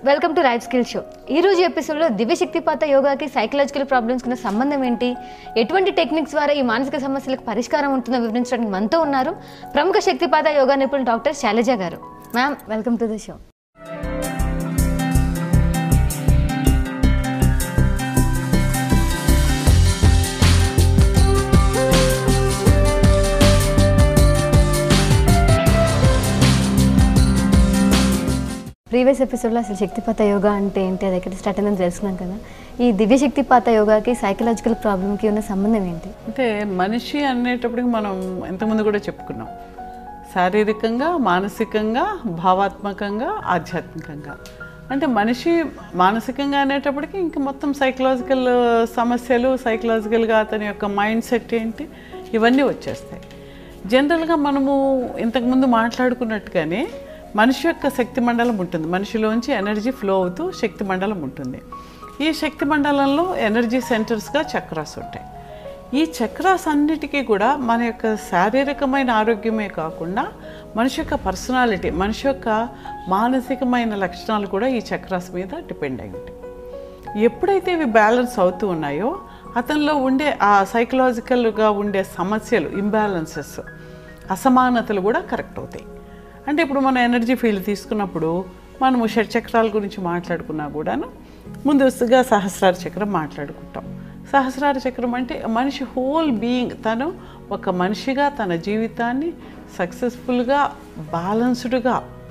welcome to life skill show ఈ రోజు ఎపిసోడ్లో దివ్యశక్తిపాత యోగాకి సైకలాజికల్ ప్రాబ్లమ్స్ కింద సంబంధం ఏంటి ఎటువంటి టెక్నిక్స్ ద్వారా ఈ మానసిక సమస్యలకు పరిష్కారం ఉంటుందో వివరించడానికి మనతో ఉన్నారు ప్రముఖ శక్తిపాత యోగా నిపుణులు డాక్టర్ శైలజ గారు ma'am welcome to the show previous ఎపిసోడ్లో అసలు శక్తిపాత యోగా అంటే ఏంటి అది ఎక్కడ స్టార్ట్ అయిందని తెలుసుకున్నాం కదా ఈ దివ్యశక్తిపాత యోగాకి సైకలాజికల్ ప్రాబ్లమ్కి ఉన్న సంబంధం ఏంటి అంటే మనిషి అనేటప్పటికి మనం ఇంతకుముందు కూడా చెప్పుకున్నాం శారీరకంగా మానసికంగా భావాత్మకంగా ఆధ్యాత్మికంగా అంటే మనిషి మానసికంగా అనేటప్పటికి ఇంకా మొత్తం సైకలాజికల్ సమస్యలు సైకలాజికల్గా అతని యొక్క మైండ్ సెట్ ఏంటి ఇవన్నీ వచ్చేస్తాయి జనరల్గా మనము ఇంతకుముందు మాట్లాడుకున్నట్టుగానే మనిషి యొక్క శక్తి మండలం ఉంటుంది మనిషిలోంచి ఎనర్జీ ఫ్లో అవుతూ శక్తి మండలం ఉంటుంది ఈ శక్తి మండలంలో ఎనర్జీ సెంటర్స్గా చక్రాస్ ఉంటాయి ఈ చక్రాస్ అన్నిటికీ కూడా మన యొక్క శారీరకమైన ఆరోగ్యమే కాకుండా మనిషి యొక్క పర్సనాలిటీ మనిషి యొక్క మానసికమైన లక్షణాలు కూడా ఈ చక్రాస్ మీద డిపెండ్ అయి ఉంటాయి ఎప్పుడైతే ఇవి బ్యాలెన్స్ అవుతూ ఉన్నాయో అతనిలో ఉండే ఆ సైకలాజికల్గా ఉండే సమస్యలు ఇంబ్యాలెన్సెస్ అసమానతలు కూడా కరెక్ట్ అవుతాయి అంటే ఇప్పుడు మనం ఎనర్జీ ఫీల్డ్ తీసుకున్నప్పుడు మనము షట్ చక్రాల గురించి మాట్లాడుకున్నా కూడాను ముందుగా సహస్రార చక్రం మాట్లాడుకుంటాం సహస్రార చక్రం అంటే మనిషి హోల్ బీయింగ్ తను ఒక మనిషిగా తన జీవితాన్ని సక్సెస్ఫుల్గా బ్యాలన్స్డ్గా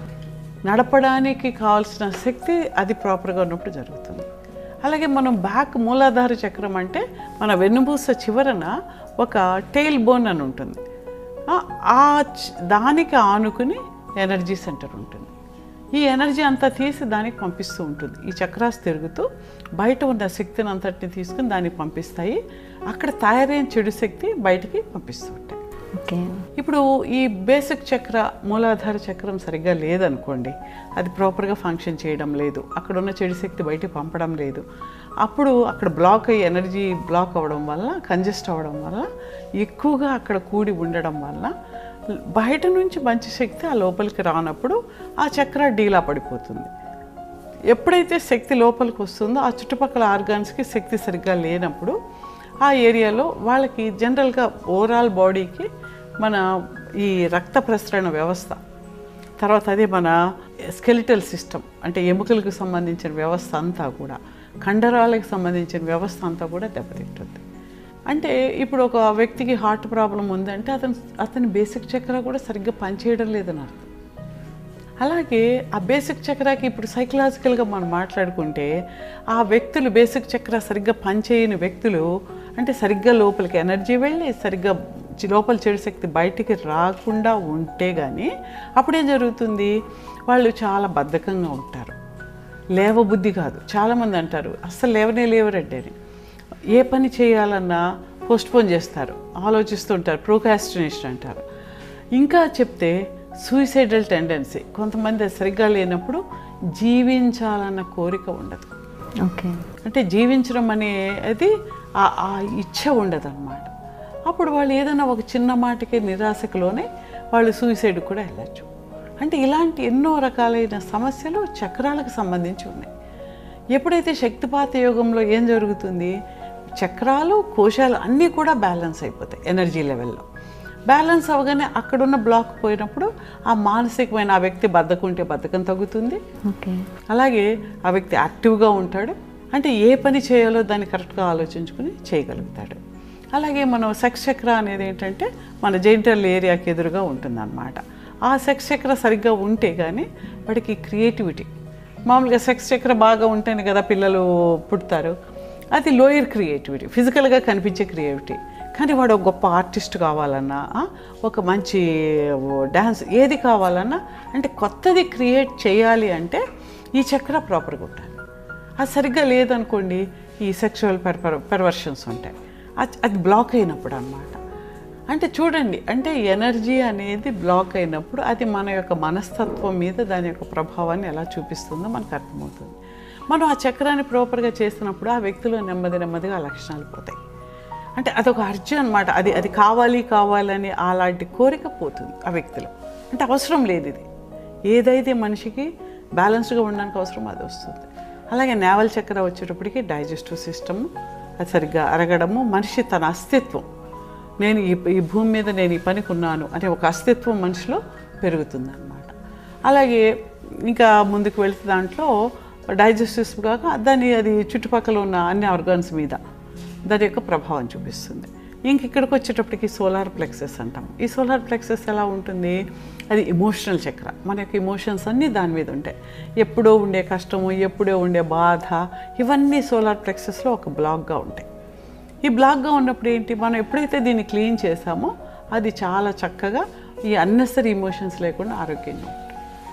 నడపడానికి కావాల్సిన శక్తి అది ప్రాపర్గా ఉన్నప్పుడు జరుగుతుంది అలాగే మనం బ్యాక్ మూలాధార చక్రం అంటే మన వెన్నుపూస చివరన ఒక టెయిల్ బోన్ అని ఉంటుంది ఆ- ఆ చ- దానికి ఆనుకుని ఎనర్జీ సెంటర్ ఉంటుంది ఈ ఎనర్జీ అంతా తీసి దానికి పంపిస్తూ ఉంటుంది ఈ చక్రాస్ తిరుగుతూ బయట ఉన్న శక్తిని అంతటిని తీసుకుని దానికి పంపిస్తాయి అక్కడ తయారైన చెడు శక్తి బయటికి పంపిస్తూ ఉంటాయి ఓకే ఇప్పుడు ఈ బేసిక్ చక్ర మూలాధార చక్రం సరిగ్గా లేదనుకోండి అది ప్రాపర్గా ఫంక్షన్ చేయడం లేదు అక్కడ ఉన్న చెడు శక్తి బయటికి పంపడం లేదు అప్పుడు అక్కడ బ్లాక్ అయ్యి ఎనర్జీ బ్లాక్ అవ్వడం వల్ల కంజెస్ట్ అవ్వడం వల్ల ఎక్కువగా అక్కడ కూడి ఉండడం వల్ల బయట నుంచి మంచి శక్తి ఆ లోపలికి రానప్పుడు ఆ చక్ర డీలా పడిపోతుంది ఎప్పుడైతే శక్తి లోపలికి వస్తుందో ఆ చుట్టుపక్కల ఆర్గాన్స్కి శక్తి సరిగ్గా లేనప్పుడు ఆ ఏరియాలో వాళ్ళకి జనరల్గా ఓవరాల్ బాడీకి మన ఈ రక్త ప్రసరణ వ్యవస్థ తర్వాత అదే మన స్కెలిటల్ సిస్టమ్ అంటే ఎముకలకు సంబంధించిన వ్యవస్థ అంతా కూడా కండరాలకు సంబంధించిన వ్యవస్థ అంతా కూడా దెబ్బతింటుంది అంటే ఇప్పుడు ఒక వ్యక్తికి హార్ట్ ప్రాబ్లం ఉందంటే అతను అతని బేసిక్ చక్ర కూడా సరిగ్గా పనిచేయడం లేదని అర్థం అలాగే ఆ బేసిక్ చక్రాకి ఇప్పుడు సైకలాజికల్గా మనం మాట్లాడుకుంటే ఆ వ్యక్తులు బేసిక్ చక్ర సరిగ్గా పనిచేయని వ్యక్తులు అంటే సరిగ్గా లోపలికి ఎనర్జీ వెళ్ళి సరిగ్గా చి- లోపల చెడు శక్తి బయటికి రాకుండా ఉంటే కానీ అప్పుడేం జరుగుతుంది వాళ్ళు చాలా బద్ధకంగా ఉంటారు లేవబుద్ధి కాదు చాలామంది అంటారు అస్సలు లేవనే లేవరండి అని ఏ పని చేయాలన్నా పోస్ట్పోన్ చేస్తారు ఆలోచిస్తుంటారు ప్రోకాస్టినేషన్ అంటారు ఇంకా చెప్తే సూసైడల్ టెండెన్సీ కొంతమంది అది సరిగ్గా లేనప్పుడు జీవించాలన్న కోరిక ఉండదు ఓకే అంటే జీవించడం అనేది ఆ ఆ ఇచ్చ ఉండదు అనమాట అప్పుడు వాళ్ళు ఏదైనా ఒక చిన్న మాటకి నిరాశకులోనే వాళ్ళు సూసైడ్ కూడా వెళ్ళచ్చు అంటే ఇలాంటి ఎన్నో రకాలైన సమస్యలు చక్రాలకు సంబంధించి ఉన్నాయి ఎప్పుడైతే శక్తిపాత యోగంలో ఏం జరుగుతుంది చక్రాలు కోశాలు అన్నీ కూడా బ్యాలెన్స్ అయిపోతాయి ఎనర్జీ లెవెల్లో బ్యాలెన్స్ అవగానే అక్కడున్న బ్లాక్ పోయినప్పుడు ఆ మానసికమైన ఆ వ్యక్తి బద్ధకుంటే బద్ధకం తగ్గుతుంది ఓకే అలాగే ఆ వ్యక్తి యాక్టివ్గా ఉంటాడు అంటే ఏ పని చేయాలో దాన్ని కరెక్ట్గా ఆలోచించుకుని చేయగలుగుతాడు అలాగే మనం సెక్స్ చక్ర అనేది ఏంటంటే మన జెంటల్ ఏరియాకి ఎదురుగా ఉంటుందన్నమాట ఆ సెక్స్ చక్ర సరిగ్గా ఉంటే కానీ వాడికి క్రియేటివిటీ మామూలుగా సెక్స్ చక్ర బాగా ఉంటేనే కదా పిల్లలు పుడతారు అది లోయర్ క్రియేటివిటీ ఫిజికల్గా కనిపించే క్రియేటివిటీ కానీ వాడు ఒక గొప్ప ఆర్టిస్ట్ కావాలన్నా ఆ, ఒక మంచి డ్యాన్స్ ఏది కావాలన్నా అంటే కొత్తది క్రియేట్ చేయాలి అంటే ఈ చక్ర ప్రాపర్గా ఉండాలి అది సరిగ్గా లేదనుకోండి ఈ సెక్షువల్ పెర్పర్ పెర్వర్షన్స్ ఉంటాయి అది అది బ్లాక్ అయినప్పుడు అన్నమాట అంటే చూడండి అంటే ఎనర్జీ అనేది బ్లాక్ అయినప్పుడు అది మన యొక్క మనస్తత్వం మీద దాని యొక్క ప్రభావాన్ని ఎలా చూపిస్తుందో మనకు అర్థమవుతుంది మనం ఆ చక్రాన్ని ప్రాపర్గా చేసినప్పుడు ఆ వ్యక్తిలో నెమ్మది నెమ్మదిగా ఆ లక్షణాలు పోతాయి అంటే అదొక అర్జు అనమాట అది అది కావాలి కావాలని అలాంటి కోరిక పోతుంది ఆ వ్యక్తిలో అంటే అవసరం లేదు ఇది ఏదైతే మనిషికి బ్యాలెన్స్డ్గా ఉండడానికి అవసరం అది వస్తుంది అలాగే నేవల్ చక్ర వచ్చేటప్పటికి డైజెస్టివ్ సిస్టమ్ అది సరిగ్గా అరగడము మనిషి తన అస్తిత్వం నేను ఈ ఈ భూమి మీద నేను ఈ పనికి ఉన్నాను అనే ఒక అస్తిత్వం మనిషిలో పెరుగుతుంది అనమాట అలాగే ఇంకా ముందుకు వెళ్తే దాంట్లో డైజెస్టివ్ కాక దాని అది చుట్టుపక్కల ఉన్న అన్ని ఆర్గాన్స్ మీద దాని యొక్క ప్రభావం చూపిస్తుంది ఇంక ఇక్కడికి వచ్చేటప్పటికి సోలార్ ప్లెక్సెస్ అంటాం ఈ సోలార్ ప్లెక్సెస్ ఎలా ఉంటుంది అది ఎమోషనల్ చక్ర మన యొక్క ఎమోషన్స్ అన్నీ దాని మీద ఉంటాయి ఎప్పుడో ఉండే కష్టము ఎప్పుడో ఉండే బాధ ఇవన్నీ సోలార్ ప్లెక్సెస్లో ఒక బ్లాక్గా ఉంటాయి ఈ బ్లాక్గా ఉన్నప్పుడు ఏంటి మనం ఎప్పుడైతే దీన్ని క్లీన్ చేసామో అది చాలా చక్కగా ఈ అన్నెసరీ ఎమోషన్స్ లేకుండా ఆరోగ్యంగా ఉంటుంది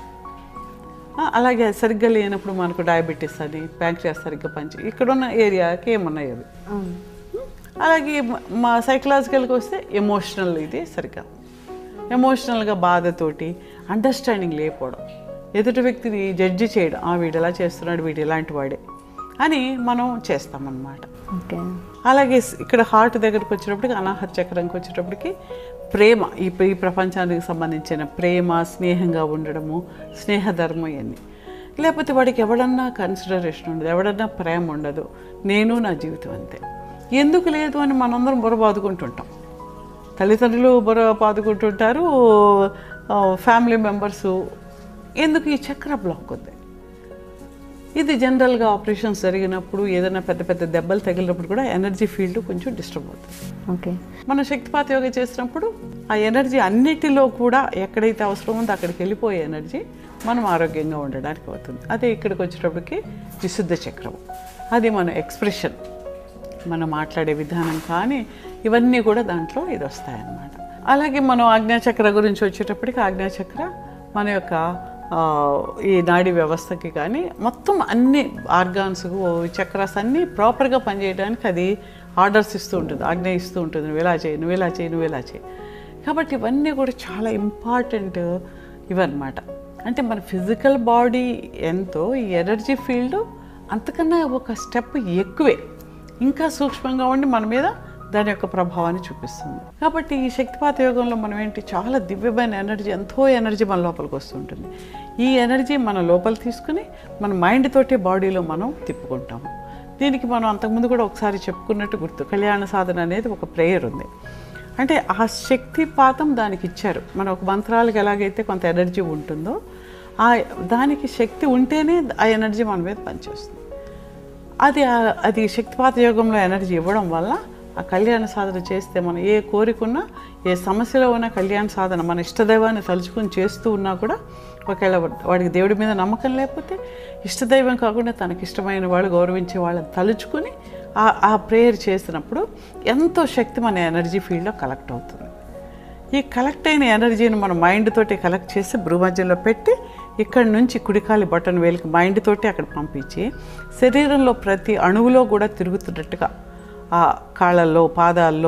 ఆ, అలాగే అది సరిగ్గా లేనప్పుడు మనకు డయాబెటీస్ అని ప్యాంక్రియాస్ సరిగ్గా పంచి ఇక్కడున్న ఏరియాకి ఏమున్నాయి అవి అలాగే మ- మా సైకలాజికల్కి వస్తే ఎమోషనల్ ఇది సరిగ్గా ఎమోషనల్గా బాధతోటి అండర్స్టాండింగ్ లేకపోవడం ఎదుటి వ్యక్తిని జడ్జి చేయడం ఆ వీడు ఎలా చేస్తున్నాడు వీడు ఇలాంటి వాడే అని మనం చేస్తామన్నమాట ఓకే అలాగే స్- ఇక్కడ హార్ట్ దగ్గరకు వచ్చేటప్పటికి అనాహత చక్రంకి వచ్చేటప్పటికి ప్రేమ ఈ ప్ర- ఈ ప్రపంచానికి సంబంధించిన ప్రేమ స్నేహంగా ఉండడము స్నేహధర్మం ఇవన్నీ లేకపోతే వాడికి ఎవడన్నా కన్సిడరేషన్ ఉండదు ఎవడన్నా ప్రేమ ఉండదు నేను నా జీవితం అంతే ఎందుకు లేదు అని మనందరం బుర్ర బాదుకుంటుంటాం తల్లిదండ్రులు బుర్ర బాదుకుంటుంటారు ఆ, ఫ్యామిలీ మెంబర్సు ఎందుకు ఈ చక్ర బ్లాక్ ఉంది ఇది జనరల్గా ఆపరేషన్స్ జరిగినప్పుడు ఏదైనా పెద్ద పెద్ద దెబ్బలు తగిలినప్పుడు కూడా ఎనర్జీ ఫీల్డ్ కొంచెం డిస్టర్బ్ అవుతుంది ఓకే మనం శక్తిపాత యోగా చేసినప్పుడు ఆ ఎనర్జీ అన్నిటిలో కూడా ఎక్కడైతే అవసరం ఉందో అక్కడికి వెళ్ళిపోయే ఎనర్జీ మనం ఆరోగ్యంగా ఉండడానికి అవుతుంది అదే ఇక్కడికి వచ్చేటప్పటికి విశుద్ధ చక్రం అది మన ఎక్స్ప్రెషన్ మనం మాట్లాడే విధానం కానీ ఇవన్నీ కూడా దాంట్లో ఇది వస్తాయన్నమాట అలాగే మనం ఆజ్ఞాచక్ర గురించి వచ్చేటప్పటికి ఆజ్ఞాచక్ర మన యొక్క ఆ, ఈ నాడీ వ్యవస్థకి కానీ మొత్తం అన్ని ఆర్గాన్స్ చక్రాస్ అన్నీ ప్రాపర్గా పనిచేయడానికి అది ఆర్డర్స్ ఇస్తూ ఉంటుంది ఆజ్ఞ ఇస్తూ ఉంటుంది నువ్వు ఇలా చేయి నువ్వు ఇలా చేయి నువ్వు ఇలా చేయి కాబట్టి ఇవన్నీ కూడా చాలా ఇంపార్టెంట్ ఇవన్నమాట అంటే మన ఫిజికల్ బాడీ ఎంతో ఈ ఎనర్జీ ఫీల్డ్ అంతకన్నా ఒక స్టెప్ ఎక్కువే ఇంకా సూక్ష్మంగా ఉండి మన మీద దాని యొక్క ప్రభావాన్ని చూపిస్తుంది కాబట్టి ఈ శక్తిపాత యోగంలో మనం ఏంటి చాలా దివ్యమైన ఎనర్జీ ఎంతో ఎనర్జీ మన లోపలికి వస్తుంటుంది ఈ ఎనర్జీ మన లోపల తీసుకుని మన మైండ్ తోటి బాడీలో మనం తిప్పుకుంటాము దీనికి మనం అంతకుముందు కూడా ఒకసారి చెప్పుకున్నట్టు గుర్తు కళ్యాణ సాధన అనేది ఒక ప్రేయర్ ఉంది అంటే ఆ శక్తిపాతం దానికి ఇచ్చారు మన ఒక మంత్రాలకు ఎలాగైతే కొంత ఎనర్జీ ఉంటుందో ఆ దానికి శక్తి ఉంటేనే ఆ ఎనర్జీ మన మీద పనిచేస్తుంది అది ఆ- అది శక్తిపాత యోగంలో ఎనర్జీ ఇవ్వడం వల్ల ఆ కళ్యాణ సాధన చేస్తే మనం ఏ కోరికున్నా ఏ సమస్యలో ఉన్న కళ్యాణ సాధన మన ఇష్టదైవాన్ని తలుచుకుని చేస్తూ ఉన్నా కూడా ఒకవేళ వాడికి దేవుడి మీద నమ్మకం లేకపోతే ఇష్టదైవం కాకుండా తనకి ఇష్టమైన వాళ్ళు గౌరవించే వాళ్ళని తలుచుకుని ఆ ఆ ప్రేయర్ చేసినప్పుడు ఎంతో శక్తి మన ఎనర్జీ ఫీల్డ్లో కలెక్ట్ అవుతుంది ఈ కలెక్ట్ అయిన ఎనర్జీని మన మైండ్ తోటి కలెక్ట్ చేసి భ్రూమధ్యంలో పెట్టి ఇక్కడ నుంచి కుడికాలి బటన్ వేలికి మైండ్ తోటి అక్కడ పంపించి శరీరంలో ప్రతి అణువులో కూడా తిరుగుతున్నట్టుగా ఆ కాళ్ళల్లో పాదాల్లో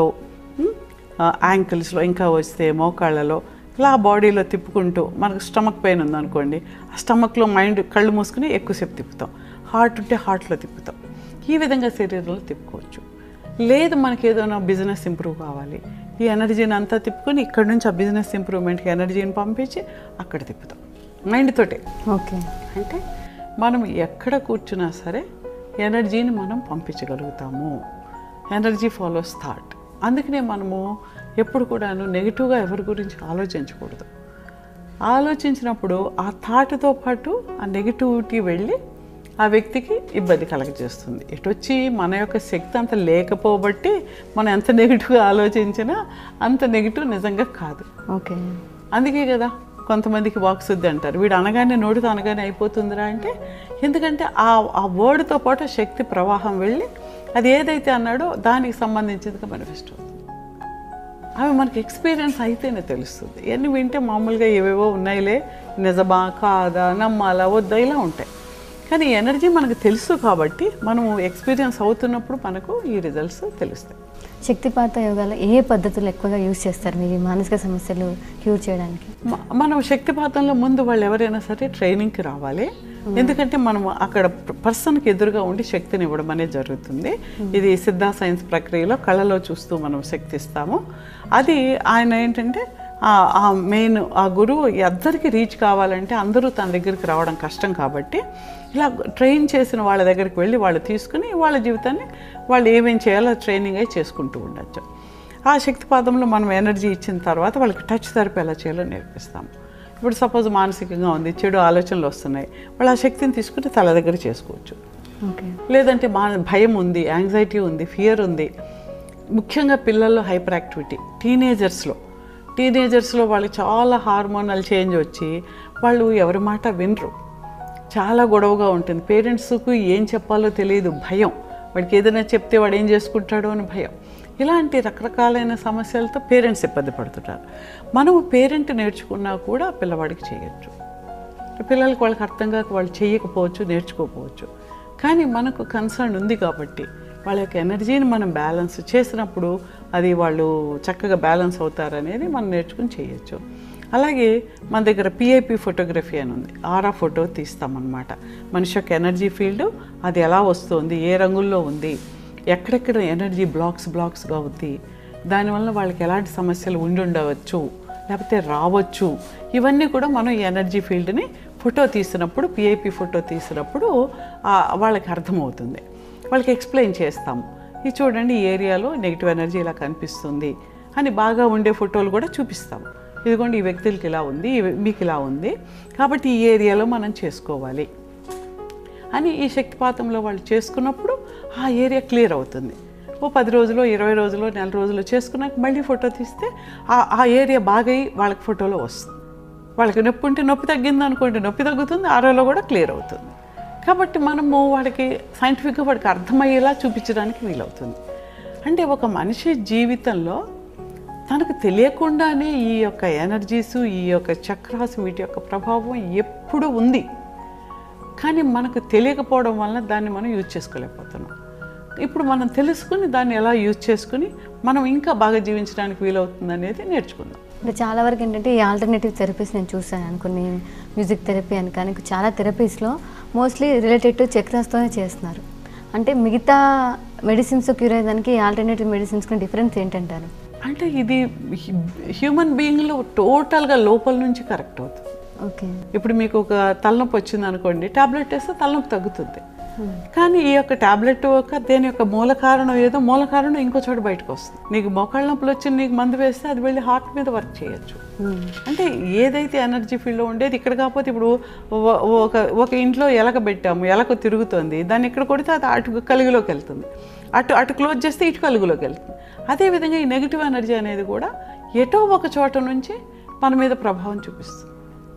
యాంకిల్స్లో ఇంకా వస్తే మోకాళ్ళలో ఇలా బాడీలో తిప్పుకుంటూ మనకు స్టమక్ పెయిన్ ఉందనుకోండి ఆ స్టమక్లో మైండ్ కళ్ళు మూసుకుని ఎక్కువసేపు తిప్పుతాం హార్ట్ ఉంటే హార్ట్లో తిప్పుతాం ఈ విధంగా శరీరంలో తిప్పుకోవచ్చు లేదు మనకి ఏదైనా బిజినెస్ ఇంప్రూవ్ కావాలి ఈ ఎనర్జీని అంతా తిప్పుకొని ఇక్కడ నుంచి ఆ బిజినెస్ ఇంప్రూవ్మెంట్కి ఎనర్జీని పంపించి అక్కడ తిప్పుతాం మైండ్ తోటే ఓకే అంటే మనం ఎక్కడ కూర్చున్నా సరే ఎనర్జీని మనం పంపించగలుగుతాము ఎనర్జీ ఫాలోస్ థాట్ అందుకనే మనము ఎప్పుడు కూడాను నెగిటివ్గా ఎవరి గురించి ఆలోచించకూడదు ఆలోచించినప్పుడు ఆ థాట్తో పాటు ఆ నెగిటివిటీ వెళ్ళి ఆ వ్యక్తికి ఇబ్బంది కలగజేస్తుంది ఎటొచ్చి మన యొక్క శక్తి అంత లేకపోబట్టి మనం ఎంత నెగిటివ్గా ఆలోచించినా అంత నెగిటివ్ నిజంగా కాదు ఓకే అందుకే కదా కొంతమందికి వాక్శుద్ధి అంటారు వీడు అనగానే నోటితో అనగానే అయిపోతుందిరా అంటే ఎందుకంటే ఆ ఆ వర్డ్తో పాటు శక్తి ప్రవాహం వెళ్ళి అది ఏదైతే అన్నాడో దానికి సంబంధించిందిగా మేనిఫెస్ట్ అవుతుంది అవి మనకి ఎక్స్పీరియన్స్ అయితేనే తెలుస్తుంది ఇవన్నీ వింటే మామూలుగా ఏవేవో ఉన్నాయిలే నిజమా కాదా నమ్మాలా వద్దా ఇలా ఉంటాయి కానీ ఎనర్జీ మనకు తెలుసు కాబట్టి మనము ఎక్స్పీరియన్స్ అవుతున్నప్పుడు మనకు ఈ రిజల్ట్స్ తెలుస్తాయి శక్తిపాత యోగాలో ఏ పద్ధతులు ఎక్కువగా యూజ్ చేస్తారు మీరు ఈ మానసిక సమస్యలు క్యూర్ చేయడానికి మ- మనం శక్తిపాతంలో ముందు వాళ్ళు ఎవరైనా సరే ట్రైనింగ్కి రావాలి ఎందుకంటే మనం అక్కడ పర్సన్కి ఎదురుగా ఉండి శక్తిని ఇవ్వడం అనేది జరుగుతుంది ఇది సిద్ధా సైన్స్ ప్రక్రియలో కళలో చూస్తూ మనం శక్తి ఇస్తాము అది ఆయన ఏంటంటే ఆ- ఆ మెయిన్ ఆ గురువు అందరికీ రీచ్ కావాలంటే అందరూ తన దగ్గరికి రావడం కష్టం కాబట్టి ఇలా ట్రైన్ చేసిన వాళ్ళ దగ్గరికి వెళ్ళి వాళ్ళు తీసుకుని వాళ్ళ జీవితాన్ని వాళ్ళు ఏమేం చేయాలో ట్రైనింగ్ అయి చేసుకుంటూ ఉండొచ్చు ఆ శక్తిపాదంలో మనం ఎనర్జీ ఇచ్చిన తర్వాత వాళ్ళకి టచ్ థెరపీ ఎలా చేయాలో నేర్పిస్తాం ఇప్పుడు సపోజ్ మానసికంగా ఉంది చెడు ఆలోచనలు వస్తున్నాయి వాళ్ళు ఆ శక్తిని తీసుకుని తల దగ్గర చేసుకోవచ్చు ఓకే లేదంటే మా భయం ఉంది యాంగ్జైటీ ఉంది ఫియర్ ఉంది ముఖ్యంగా పిల్లల్లో హైపర్ యాక్టివిటీ టీనేజర్స్లో టీనేజర్స్లో వాళ్ళకి చాలా హార్మోనల్ చేంజ్ వచ్చి వాళ్ళు ఎవరి మాట వినరు చాలా గొడవగా ఉంటుంది పేరెంట్స్కు ఏం చెప్పాలో తెలియదు భయం వాడికి ఏదైనా చెప్తే వాడు ఏం చేసుకుంటాడో అని భయం ఇలాంటి రకరకాలైన సమస్యలతో పేరెంట్స్ ఇబ్బంది పడుతుంటారు మనము పేరెంట్ నేర్చుకున్నా కూడా పిల్లవాడికి చేయొచ్చు పిల్లలకి వాళ్ళకి అర్థం కాక వాళ్ళు చేయకపోవచ్చు నేర్చుకోకపోవచ్చు కానీ మనకు కన్సర్న్ ఉంది కాబట్టి వాళ్ళ యొక్క ఎనర్జీని మనం బ్యాలెన్స్ చేసినప్పుడు అది వాళ్ళు చక్కగా బ్యాలెన్స్ అవుతారనేది మనం నేర్చుకుని చేయొచ్చు అలాగే మన దగ్గర పిఐపి ఫోటోగ్రఫీ అని ఉంది ఆరా ఫోటో తీస్తామన్నమాట మనిషి యొక్క ఎనర్జీ ఫీల్డ్ అది ఎలా వస్తుంది ఏ రంగుల్లో ఉంది ఎక్కడెక్కడ ఎనర్జీ బ్లాక్స్ బ్లాక్స్గా ఉంది దానివల్ల వాళ్ళకి ఎలాంటి సమస్యలు ఉండి ఉండవచ్చు లేకపోతే రావచ్చు ఇవన్నీ కూడా మనం ఈ ఎనర్జీ ఫీల్డ్ని ఫోటో తీసినప్పుడు పిఐపి ఫోటో తీసినప్పుడు ఆ, వాళ్ళకి అర్థమవుతుంది వాళ్ళకి ఎక్స్ప్లెయిన్ చేస్తాము ఇది చూడండి ఈ ఏరియాలో నెగిటివ్ ఎనర్జీ ఇలా కనిపిస్తుంది అని బాగా ఉండే ఫోటోలు కూడా చూపిస్తాము ఇదిగోండి ఈ వ్యక్తులకి ఇలా ఉంది ఈ వ్య- మీకు ఇలా ఉంది కాబట్టి ఈ ఏరియాలో మనం చేసుకోవాలి అని ఈ శక్తిపాతంలో వాళ్ళు చేసుకున్నప్పుడు ఆ ఏరియా క్లియర్ అవుతుంది ఓ పది రోజులు ఇరవై రోజులు నెల రోజులు చేసుకున్నాక మళ్ళీ ఫోటో తీస్తే ఆ ఆ ఏరియా బాగా అయ్యి వాళ్ళకి ఫోటోలో వస్తుంది వాళ్ళకి నొప్పి ఉంటే నొప్పి తగ్గింది అనుకోండి నొప్పి తగ్గుతుంది ఆరోలో కూడా క్లియర్ అవుతుంది కాబట్టి మనము వాడికి సైంటిఫిక్గా వాడికి అర్థమయ్యేలా చూపించడానికి వీలవుతుంది అంటే ఒక మనిషి జీవితంలో తనకు తెలియకుండానే ఈ యొక్క ఎనర్జీస్ ఈ యొక్క చక్రాస్ వీటి యొక్క ప్రభావం ఎప్పుడు ఉంది కానీ మనకు తెలియకపోవడం వలన దాన్ని మనం యూజ్ చేసుకోలేకపోతున్నాం ఇప్పుడు మనం తెలుసుకుని దాన్ని ఎలా యూజ్ చేసుకుని మనం ఇంకా బాగా జీవించడానికి వీలవుతుంది అనేది నేర్చుకుందాం అంటే చాలా వరకు ఏంటంటే ఈ ఆల్టర్నేటివ్ థెరపీస్ నేను చూసాను కొన్ని మ్యూజిక్ థెరపీ అని కానీ చాలా థెరపీస్లో మోస్ట్లీ రిలేటెడ్ టు చక్రాస్తోనే చేస్తున్నారు అంటే మిగతా మెడిసిన్స్ క్యూర్ అయ్యేదానికి ఆల్టర్నేటివ్ మెడిసిన్స్కి డిఫరెన్స్ ఏంటంటారు అంటే ఇది హ్యూమన్ బీయింగ్లో టోటల్గా లోపల నుంచి కరెక్ట్ అవుతుంది ఓకే ఇప్పుడు మీకు ఒక తలనొప్పి వచ్చింది అనుకోండి టాబ్లెట్ వేస్తే తలనొప్పి తగ్గుతుంది కానీ ఈ యొక్క టాబ్లెట్ యొక్క దేని యొక్క మూల కారణం ఏదో మూల కారణం ఇంకో చోట బయటకు వస్తుంది నీకు మోకాళ్ళ నొప్పులు వచ్చి నీకు మందు వేస్తే అది వెళ్ళి హార్ట్ మీద వర్క్ చేయొచ్చు అంటే ఏదైతే ఎనర్జీ ఫీల్డ్లో ఉండేది ఇక్కడ కాకపోతే ఇప్పుడు ఒ- ఒక ఒక ఇంట్లో ఎలక పెట్టాము ఎలక తిరుగుతుంది దాన్ని ఇక్కడ కొడితే అది అటు కలుగులోకి వెళ్తుంది అటు అటు క్లోజ్ చేస్తే ఇటు కలుగులోకి వెళ్తుంది అదేవిధంగా ఈ నెగిటివ్ ఎనర్జీ అనేది కూడా ఎటో ఒక చోట నుంచి మన మీద ప్రభావం చూపిస్తుంది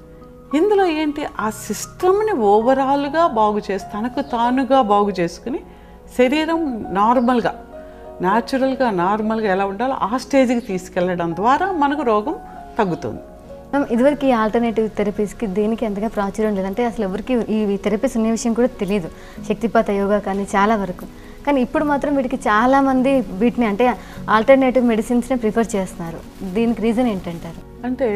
ఇందులో ఏంటి ఆ సిస్టమ్ని ఓవరాల్గా బాగు చేసి తనకు తానుగా బాగు చేసుకుని శరీరం నార్మల్గా న్యాచురల్గా నార్మల్గా ఎలా ఉండాలో ఆ స్టేజ్కి తీసుకెళ్ళడం ద్వారా మనకు రోగం తగ్గుతుంది మ్యామ్ ఇదివరకు ఈ ఆల్టర్నేటివ్ థెరపీస్కి దేనికి అంతగా ప్రాచుర్యం లేదు అంటే అసలు ఎవరికి ఈ థెరపీస్ ఉన్న విషయం కూడా తెలియదు శక్తిపాత యోగా కానీ చాలా వరకు కానీ ఇప్పుడు మాత్రం వీటికి చాలా మంది వీటిని అంటే ఆల్టర్నేటివ్ మెడిసిన్స్ని ప్రిఫర్ చేస్తున్నారు దీనికి రీజన్ ఏంటంటారు అంటే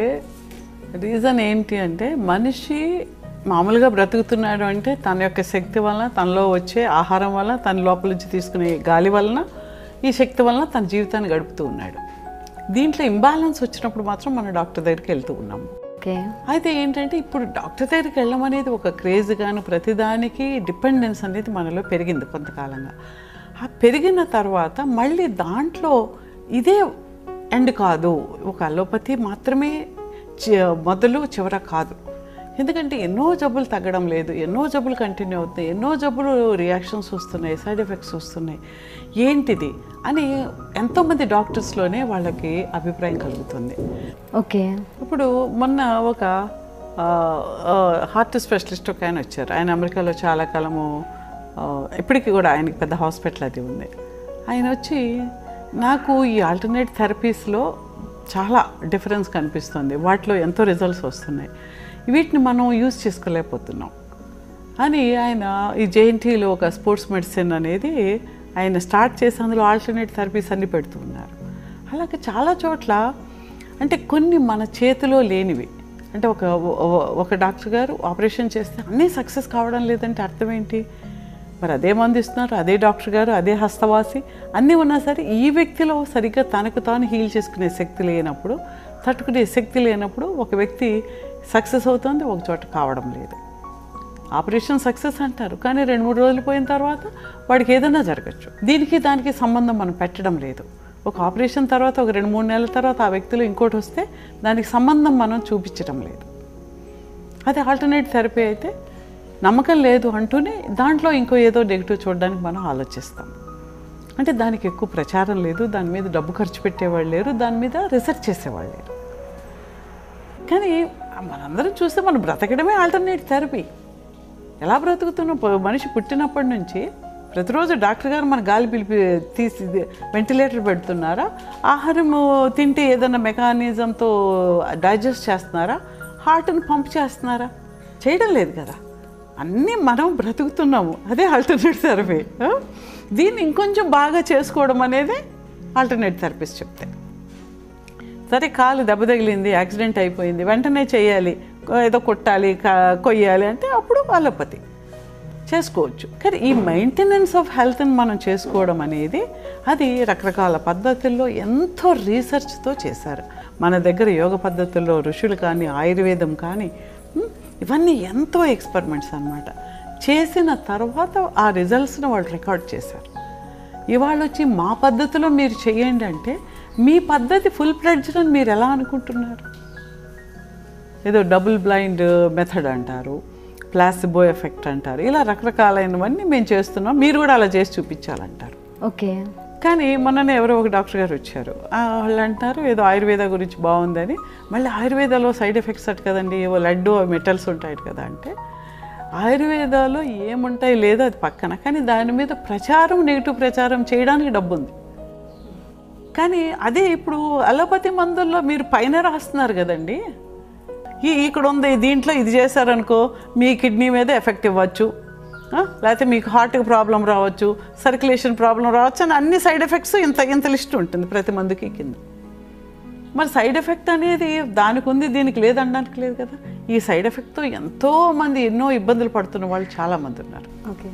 రీజన్ ఏంటి అంటే మనిషి మామూలుగా బ్రతుకుతున్నాడు అంటే తన యొక్క శక్తి వలన తనలో వచ్చే ఆహారం వలన తన లోపల నుంచి తీసుకునే గాలి వలన ఈ శక్తి వలన తన జీవితాన్ని గడుపుతూ ఉన్నాడు దీంట్లో ఇంబ్యాలెన్స్ వచ్చినప్పుడు మాత్రం మనం డాక్టర్ దగ్గరికి వెళ్తూ ఉన్నాము ఓకే అయితే ఏంటంటే ఇప్పుడు డాక్టర్ దగ్గరికి వెళ్ళడం అనేది ఒక క్రేజ్ గాను ప్రతిదానికి డిపెండెన్స్ అనేది మనలో పెరిగింది కొంతకాలంగా ఆ పెరిగిన తర్వాత మళ్ళీ దాంట్లో ఇదే ఎండ్ కాదు ఒక అలోపతి మాత్రమే చి- మొదలు చివర కాదు ఎందుకంటే ఎన్నో జబ్బులు తగ్గడం లేదు ఎన్నో జబ్బులు కంటిన్యూ అవుతున్నాయి ఎన్నో జబ్బులు రియాక్షన్స్ వస్తున్నాయి సైడ్ ఎఫెక్ట్స్ వస్తున్నాయి ఏంటిది అని ఎంతోమంది డాక్టర్స్లోనే వాళ్ళకి అభిప్రాయం కలుగుతుంది ఓకే ఇప్పుడు మొన్న ఒక ఆ, ఆ, హార్ట్ స్పెషలిస్ట్ ఒక ఆయన వచ్చారు ఆయన అమెరికాలో చాలా కాలము ఆ, ఇప్పటికీ కూడా ఆయనకి పెద్ద హాస్పిటల్ అది ఉంది ఆయన వచ్చి నాకు ఈ ఆల్టర్నేట్ థెరపీస్లో చాలా డిఫరెన్స్ కనిపిస్తుంది వాటిలో ఎంతో రిజల్ట్స్ వస్తున్నాయి వీటిని మనం యూజ్ చేసుకోలేకపోతున్నాం అని ఆయన ఈ జేఎన్టీలో ఒక స్పోర్ట్స్ మెడిసిన్ అనేది ఆయన స్టార్ట్ చేసి అందులో ఆల్టర్నేట్ థెరపీస్ అన్ని పెడుతూ ఉన్నారు అలాగే చాలా చోట్ల అంటే కొన్ని మన చేతిలో లేనివి అంటే ఒక ఒ- ఒక డాక్టర్ గారు ఆపరేషన్ చేస్తే అన్నీ సక్సెస్ కావడం లేదంటే అర్థం ఏంటి మరి అదే మందు ఇస్తున్నారు అదే డాక్టర్ గారు అదే హస్తవాసి అన్నీ ఉన్నా సరే ఈ వ్యక్తిలో సరిగ్గా తనకు తాను హీల్ చేసుకునే శక్తి లేనప్పుడు తట్టుకునే శక్తి లేనప్పుడు ఒక వ్యక్తి సక్సెస్ అవుతుంది ఒక చోట కావడం లేదు ఆపరేషన్ సక్సెస్ అంటారు కానీ రెండు మూడు రోజులు పోయిన తర్వాత వాడికి ఏదైనా జరగచ్చు దీనికి దానికి సంబంధం మనం పెట్టడం లేదు ఒక ఆపరేషన్ తర్వాత ఒక రెండు మూడు నెలల తర్వాత ఆ వ్యక్తిలో ఇంకోటి వస్తే దానికి సంబంధం మనం చూపించడం లేదు అది ఆల్టర్నేట్ థెరపీ అయితే నమ్మకం లేదు అంటూనే దాంట్లో ఇంకో ఏదో నెగిటివ్ చూడడానికి మనం ఆలోచిస్తాం అంటే దానికి ఎక్కువ ప్రచారం లేదు దాని మీద డబ్బు ఖర్చు పెట్టేవాళ్ళు లేరు దాని మీద రీసెర్చ్ చేసేవాళ్ళు లేరు కానీ మనందరం చూస్తే మనం బ్రతకడమే ఆల్టర్నేట్ థెరపీ ఎలా బ్రతుకుతున్నాం ప- మనిషి పుట్టినప్పటి నుంచి ప్రతిరోజు డాక్టర్ గారు మన గాలి పిలిపి తీసి వెంటిలేటర్ పెడుతున్నారా ఆహారము తింటే ఏదైనా మెకానిజంతో డైజెస్ట్ చేస్తున్నారా హార్ట్ని పంప్ చేస్తున్నారా చేయడం లేదు కదా అన్నీ మనం బ్రతుకుతున్నాము అదే ఆల్టర్నేట్ థెరపీ దీన్ని ఇంకొంచెం బాగా చేసుకోవడం అనేది ఆల్టర్నేట్ థెరపీస్ చెప్తే సరే కాలు దెబ్బ తగిలింది యాక్సిడెంట్ అయిపోయింది వెంటనే చేయాలి ఏదో కొట్టాలి కా- కొయ్యాలి అంటే అప్పుడు అలోపతి చేసుకోవచ్చు కానీ ఈ మెయింటెనెన్స్ ఆఫ్ హెల్త్ని మనం చేసుకోవడం అనేది అది రకరకాల పద్ధతుల్లో ఎంతో రీసెర్చ్తో చేశారు మన దగ్గర యోగ పద్ధతుల్లో ఋషులు కానీ ఆయుర్వేదం కానీ ఉమ్, ఇవన్నీ ఎంతో ఎక్స్పెరిమెంట్స్ అన్నమాట చేసిన తర్వాత ఆ రిజల్ట్స్ని వాళ్ళు రికార్డ్ చేశారు ఇవాళ వచ్చి మా పద్ధతిలో మీరు చేయండి అంటే మీ పద్ధతి ఫుల్ ప్లెడ్జ్డ్ అని మీరు ఎలా అనుకుంటున్నారు ఏదో డబుల్ బ్లైండ్ మెథడ్ అంటారు ప్లాసిబో ఎఫెక్ట్ అంటారు ఇలా రకరకాలైనవన్నీ మేము చేస్తున్నాం మీరు కూడా అలా చేసి చూపించాలంటారు ఓకే కానీ మొన్ననే ఎవరో ఒక డాక్టర్ గారు వచ్చారు ఆ, వాళ్ళు అంటారు ఏదో ఆయుర్వేద గురించి బాగుందని మళ్ళీ ఆయుర్వేదాలో సైడ్ ఎఫెక్ట్స్ అట్ కదండి ఏవో లడ్డు మెటల్స్ ఉంటాయి కదా అంటే ఆయుర్వేదాలో ఏముంటాయి లేదో అది పక్కన కానీ దాని మీద ప్రచారం నెగిటివ్ ప్రచారం చేయడానికి డబ్బు ఉంది కానీ అదే ఇప్పుడు అలోపతి మందుల్లో మీరు పైన రాస్తున్నారు కదండి ఈ ఇక్కడ ఉంది దీంట్లో ఇది చేశారనుకో మీ కిడ్నీ మీద ఎఫెక్ట్ ఇవ్వచ్చు ఆ, లేకపోతే మీకు హార్ట్కి ప్రాబ్లం రావచ్చు సర్క్యులేషన్ ప్రాబ్లం రావచ్చు అని అన్ని సైడ్ ఎఫెక్ట్స్ ఇంత ఇంత లిస్ట్ ఉంటుంది ప్రతి మందుకి కింద మరి సైడ్ ఎఫెక్ట్ అనేది దానికి ఉంది దీనికి లేదనడానికి లేదు కదా ఈ సైడ్ ఎఫెక్ట్తో ఎంతో మంది ఎన్నో ఇబ్బందులు పడుతున్న వాళ్ళు చాలామంది ఉన్నారు ఓకే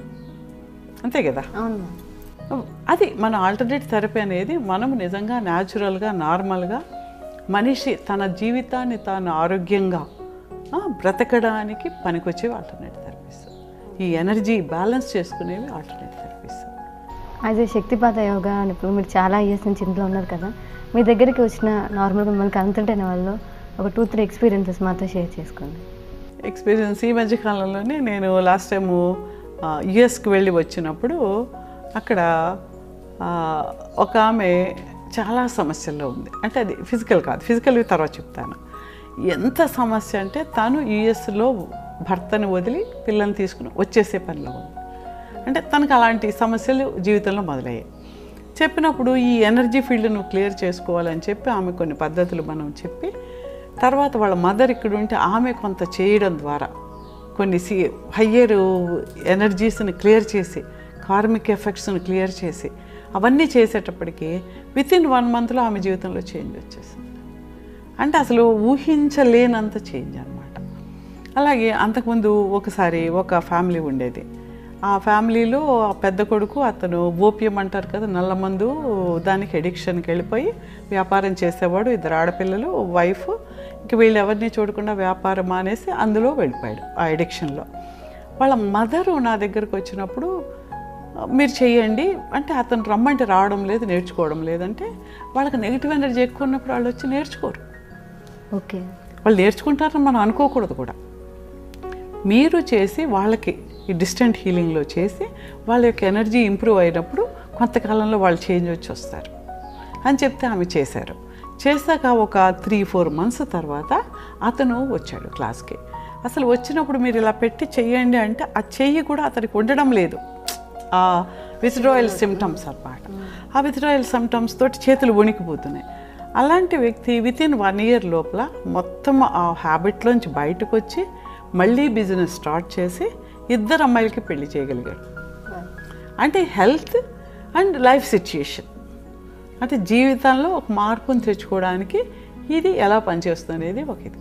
అంతే కదా అవును అది మన ఆల్టర్నేట్ థెరపీ అనేది మనం నిజంగా న్యాచురల్గా నార్మల్గా మనిషి తన జీవితాన్ని తాను ఆరోగ్యంగా ఆ, బ్రతకడానికి పనికొచ్చేవి ఆల్టర్నేట్ థెరపీస్ ఈ ఎనర్జీ బ్యాలెన్స్ చేసుకునేవి alternate therapies as a Shaktipata yoga అని ఇప్పుడు మీరు చాలా ఇయర్స్ నుంచి ఇంట్లో ఉన్నారు కదా మీ దగ్గరికి వచ్చిన నార్మల్గా మిమ్మల్ని కన్సల్ట్ అయిన వాళ్ళు ఒక టూ త్రీ ఎక్స్పీరియన్సెస్ మాతో షేర్ చేసుకోండి ఎక్స్పీరియన్స్ ఈ మధ్య కాలంలోనే నేను లాస్ట్ టైము యుఎస్కి వెళ్ళి వచ్చినప్పుడు అక్కడ ఆ, ఒక ఆమె చాలా సమస్యల్లో ఉంది అంటే అది ఫిజికల్ కాదు ఫిజికల్ తర్వాత చెప్తాను ఎంత సమస్య అంటే తను యుఎస్లో భర్తను వదిలి పిల్లల్ని తీసుకుని వచ్చేసే పనిలో ఉంది అంటే తనకు అలాంటి సమస్యలు జీవితంలో మొదలయ్యాయి చెప్పినప్పుడు ఈ ఎనర్జీ ఫీల్డ్ నువ్వు క్లియర్ చేసుకోవాలని చెప్పి ఆమె కొన్ని పద్ధతులు మనం చెప్పి తర్వాత వాళ్ళ మదర్ ఇక్కడ ఉంటే ఆమె కొంత చేయడం ద్వారా కొన్ని సి హయ్యర్ ఎనర్జీస్ని క్లియర్ చేసి కార్మిక్ ఎఫెక్ట్స్ని క్లియర్ చేసి అవన్నీ చేసేటప్పటికి విత్ ఇన్ వన్ మంత్లో ఆమె జీవితంలో చేంజ్ వచ్చేసింది అంటే అసలు ఊహించలేనంత చేంజ్ అనమాట అలాగే అంతకుముందు ఒకసారి ఒక ఫ్యామిలీ ఉండేది ఆ ఫ్యామిలీలో ఆ పెద్ద కొడుకు అతను ఓపియం అంటారు కదా నల్ల మందు దానికి ఎడిక్షన్కి వెళ్ళిపోయి వ్యాపారం చేసేవాడు ఇద్దరు ఆడపిల్లలు వైఫ్ ఇంక వీళ్ళు ఎవరిని చూడకుండా వ్యాపారం మానేసి అందులో వెళ్ళిపోయాడు ఆ ఎడిక్షన్లో వాళ్ళ మదరు నా దగ్గరకు వచ్చినప్పుడు మీరు చెయ్యండి అంటే అతను రమ్మంటే రావడం లేదు నేర్చుకోవడం లేదంటే వాళ్ళకి నెగిటివ్ ఎనర్జీ ఎక్కువ ఉన్నప్పుడు వాళ్ళు వచ్చి నేర్చుకోరు ఓకే వాళ్ళు నేర్చుకుంటారని మనం అనుకోకూడదు కూడా మీరు చేసి వాళ్ళకి ఈ డిస్టెంట్ హీలింగ్లో చేసి వాళ్ళ యొక్క ఎనర్జీ ఇంప్రూవ్ అయినప్పుడు కొంతకాలంలో వాళ్ళు చేంజ్ వచ్చి వస్తారు అని చెప్తే ఆమె చేశారు చేశాక ఒక త్రీ ఫోర్ మంత్స్ తర్వాత అతను వచ్చాడు క్లాస్కి అసలు వచ్చినప్పుడు మీరు ఇలా పెట్టి చెయ్యండి అంటే ఆ చెయ్యి కూడా అతనికి ఉండడం లేదు ఆ విత్డ్రాయల్ సిమ్టమ్స్ అన్నమాట ఆ విత్డ్రాయల్ సిమ్టమ్స్ తోటి చేతులు వణికిపోతున్నాయి అలాంటి వ్యక్తి విత్ ఇన్ వన్ ఇయర్ లోపల మొత్తం ఆ హ్యాబిట్లోంచి బయటకు వచ్చి మళ్ళీ బిజినెస్ స్టార్ట్ చేసి ఇద్దరు అమ్మాయిలకి పెళ్లి చేయగలిగాడు అంటే హెల్త్ అండ్ లైఫ్ సిచ్యుయేషన్ అంటే జీవితంలో ఒక మార్పును తెచ్చుకోవడానికి ఇది ఎలా పనిచేస్తుంది అనేది ఒక ఇది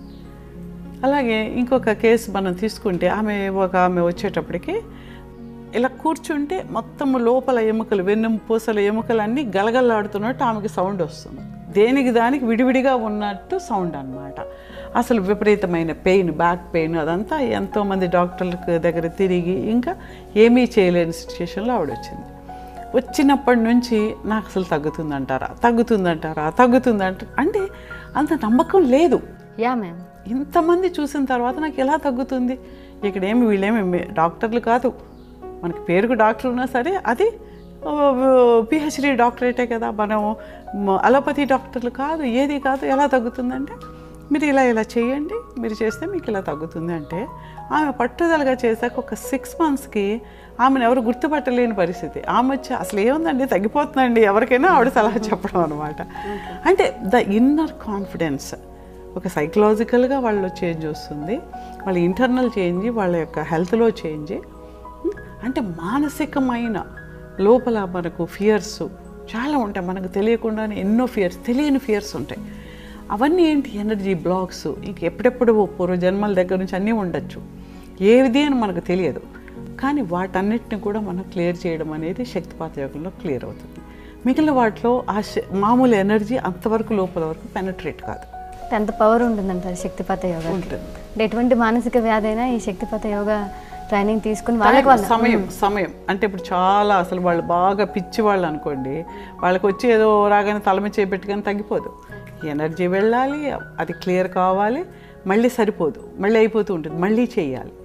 అలాగే ఇంకొక కేసు మనం తీసుకుంటే ఆమె ఒక ఆమె వచ్చేటప్పటికి ఇలా కూర్చుంటే మొత్తం లోపల ఎముకలు వెన్ను పూసల ఎముకలు అన్నీ గలగలాడుతున్నట్టు ఆమెకి సౌండ్ వస్తుంది దేనికి దానికి విడివిడిగా ఉన్నట్టు సౌండ్ అన్నమాట అసలు విపరీతమైన పెయిన్ బ్యాక్ పెయిన్ అదంతా ఎంతోమంది డాక్టర్ల దగ్గర తిరిగి ఇంకా ఏమీ చేయలేని సిచ్యుయేషన్లో ఆవిడ వచ్చింది వచ్చినప్పటి నుంచి నాకు అసలు తగ్గుతుందంటారా తగ్గుతుందంటారా తగ్గుతుందంట అంటే అంత నమ్మకం లేదు యా మ్యామ్ ఇంతమంది చూసిన తర్వాత నాకు ఎలా తగ్గుతుంది ఇక్కడేమి వీళ్ళేమి మే- డాక్టర్లు కాదు మనకి పేరుకు డాక్టర్ ఉన్నా సరే అది పిహెచ్డి డాక్టరేటే కదా మనం మ- అలోపతి డాక్టర్లు కాదు ఏది కాదు ఎలా తగ్గుతుందంటే మీరు ఇలా ఇలా చేయండి మీరు చేస్తే మీకు ఇలా తగ్గుతుంది అంటే ఆమె పట్టుదలగా చేశాక ఒక సిక్స్ మంత్స్కి ఆమెను ఎవరు గుర్తుపట్టలేని పరిస్థితి ఆమె వచ్చి అసలు ఏముందండి తగ్గిపోతుందండి ఎవరికైనా ఆవిడ సలహా చెప్పడం అనమాట అంటే ద ఇన్నర్ కాన్ఫిడెన్స్ ఒక సైకలాజికల్గా వాళ్ళలో చేంజ్ వస్తుంది వాళ్ళ ఇంటర్నల్ చేంజ్ వాళ్ళ యొక్క హెల్త్లో చేంజ్ అంటే మానసికమైన లోపల మనకు ఫియర్స్ చాలా ఉంటాయి మనకు తెలియకుండానే ఎన్నో ఫియర్స్ తెలియని ఫియర్స్ ఉంటాయి అవన్నీ ఏంటి ఎనర్జీ బ్లాక్స్ ఇంక ఎప్పుడెప్పుడు పూర్వ జన్మల దగ్గర నుంచి అన్నీ ఉండొచ్చు ఏది అని మనకు తెలియదు కానీ వాటన్నిటిని కూడా మనం క్లియర్ చేయడం అనేది శక్తిపాత యోగంలో క్లియర్ అవుతుంది మిగిలిన వాటిలో ఆ శ- మామూలు ఎనర్జీ అంతవరకు లోపల వరకు పెనట్రేట్ కాదు అంటే అంత పవర్ ఉంటుందంటారు శక్తిపాత యోగా ఉంటుంది అంటే ఎటువంటి మానసిక వ్యాధి అయినా ఈ శక్తిపాత యోగా ట్రైనింగ్ తీసుకుని వాళ్ళకి వాళ్ళ సమయం సమయం అంటే ఇప్పుడు చాలా అసలు వాళ్ళు బాగా పిచ్చి వాళ్ళు అనుకోండి వాళ్ళకి వచ్చి ఏదో రాగానే తలమి చేపెట్టుకొని తగ్గిపోదు ఎనర్జీ వెళ్ళాలి అది క్లియర్ కావాలి మళ్ళీ సరిపోదు మళ్ళీ అయిపోతూ ఉంటుంది మళ్ళీ చేయాలి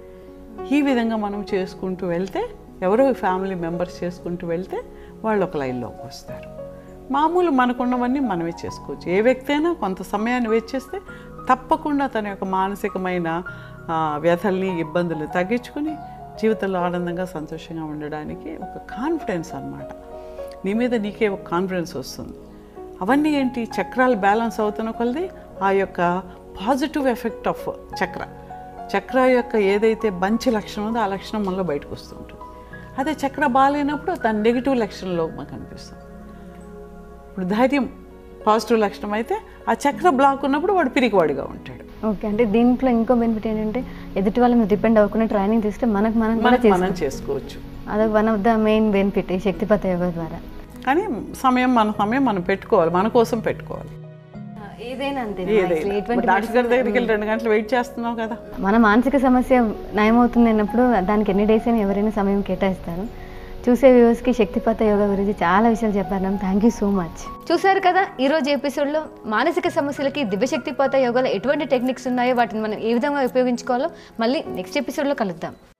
ఈ విధంగా మనం చేసుకుంటూ వెళ్తే ఎవరో ఫ్యామిలీ మెంబర్స్ చేసుకుంటూ వెళ్తే వాళ్ళు ఒక లైన్లోకి వస్తారు మామూలు మనకున్నవన్నీ మనమే చేసుకోవచ్చు ఏ వ్యక్తి అయినా కొంత సమయాన్ని వెచ్చేస్తే తప్పకుండా తన యొక్క మానసికమైన ఆ, వ్యధల్ని ఇబ్బందులు తగ్గించుకుని జీవితంలో ఆనందంగా సంతోషంగా ఉండడానికి ఒక కాన్ఫిడెన్స్ అన్నమాట నీ మీద నీకే ఒక కాన్ఫిడెన్స్ వస్తుంది అవన్నీ ఏంటి చక్రాలు బ్యాలెన్స్ అవుతున్న కొలది ఆ యొక్క పాజిటివ్ ఎఫెక్ట్ ఆఫ్ చక్ర చక్ర యొక్క ఏదైతే మంచి లక్షణం ఉందో ఆ లక్షణం మనలో బయటకు వస్తుంటుంది అదే చక్ర బాగాలేనప్పుడు దాని నెగిటివ్ లక్షణంలో మనకు కనిపిస్తుంది ఇప్పుడు ధైర్యం పాజిటివ్ లక్షణం అయితే ఆ చక్ర బ్లాక్ ఉన్నప్పుడు వాడు పిరికివాడిగా ఉంటాడు ఓకే అంటే దీంట్లో ఇంకో బెనిఫిట్ ఏంటంటే ఎదుటి వాళ్ళ మీద డిపెండ్ అవ్వకుండా ట్రైనింగ్ తీసుకుంటే మనకు మనం కూడా మనకు చేసుకో మనం చేసుకోవచ్చు అదొక one of the main benefit ఈ శక్తిపాత యోగా ద్వారా కానీ సమయం మన సమయం మనం పెట్టుకోవాలి మన కోసం పెట్టుకోవాలి ఏదైనా అంతే ఏదైనా ఇప్పుడు డాక్టర్ గారి దగ్గరికి వెళ్ళి రెండు గంటలు వెయిట్ చేస్తున్నావు కదా మన మానసిక సమస్య నయమవుతుంది అన్నప్పుడు దానికి ఎన్ని డేస్ అయినా ఎవరైనా సమయం కేటాయిస్తారు చూసే వ్యూవర్స్కి శక్తిపాత యోగా గురించి చాలా విషయాలు చెప్పారు ma'am thank you so much చూసారు కదా ఈ రోజు ఎపిసోడ్లో మానసిక సమస్యలకి దివ్యశక్తిపాత యోగాలో ఎటువంటి టెక్నిక్స్ ఉన్నాయో వాటిని మనం ఏ విధంగా ఉపయోగించుకోవాలో మళ్ళీ నెక్స్ట్ ఎపిసోడ్లో కలుద్దాం